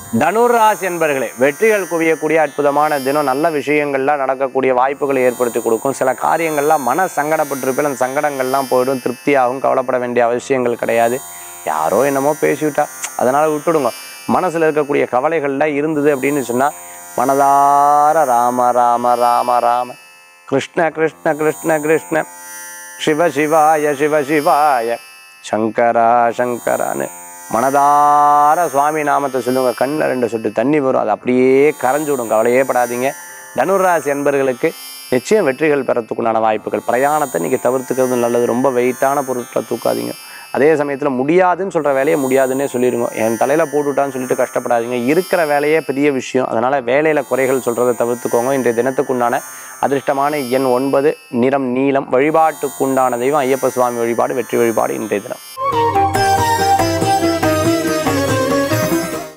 தனுராசி என்பர்களே வெற்றிகள் குவியக்கூடிய அற்புதமான தினம் நல்ல விஷயங்கள்லாம் நடக்கக்கூடிய வாய்ப்புகளை ஏற்படுத்தி கொடுக்கும் சில காரியங்கள்லாம் மன சங்கடப்பட்டிருப்பில் அந்த சங்கடங்கள்லாம் போயிடும் திருப்தியாகும் கவலைப்பட வேண்டிய அவசியங்கள் கிடையாது யாரோ என்னமோ பேசிவிட்டா அதனால் விட்டுடுங்க மனசில் இருக்கக்கூடிய கவலைகள்லாம் இருந்தது அப்படின்னு சொன்னால் மனதார ராம ராம ராம ராம கிருஷ்ண கிருஷ்ண கிருஷ்ண கிருஷ்ண சிவ சிவாய சிவ சிவாய சங்கரா சங்கரான்னு மனதார சுவாமி நாமத்தை சொல்லுங்க கண்ணில் ரெண்டு சொட்டு தண்ணி வரும் அது அப்படியே கரைஞ்சு விடும் கவலையே படாதீங்க தனுராசி என்பர்களுக்கு நிச்சயம் வெற்றிகள் பெறத்துக்குண்டான வாய்ப்புகள் பிரயாணத்தை நீங்கள் தவிர்த்துக்கிறது நல்லது ரொம்ப வெயிட்டான பொருட்களை தூக்காதீங்க அதே சமயத்தில் முடியாதுன்னு சொல்கிற வேலையை முடியாதுன்னே சொல்லிடுங்க என் தலையில் போட்டுவிட்டான்னு சொல்லிட்டு கஷ்டப்படாதீங்க இருக்கிற வேலையே பெரிய விஷயம் அதனால் வேலையில் குறைகள் சொல்கிறத தவிர்த்துக்கோங்க இன்றைய தினத்துக்குண்டான அதிர்ஷ்டமான எண் ஒன்பது நிறம் நீலம் வழிபாட்டுக்குண்டான தெய்வம் ஐயப்ப சுவாமி வழிபாடு வெற்றி வழிபாடு இன்றைய தினம்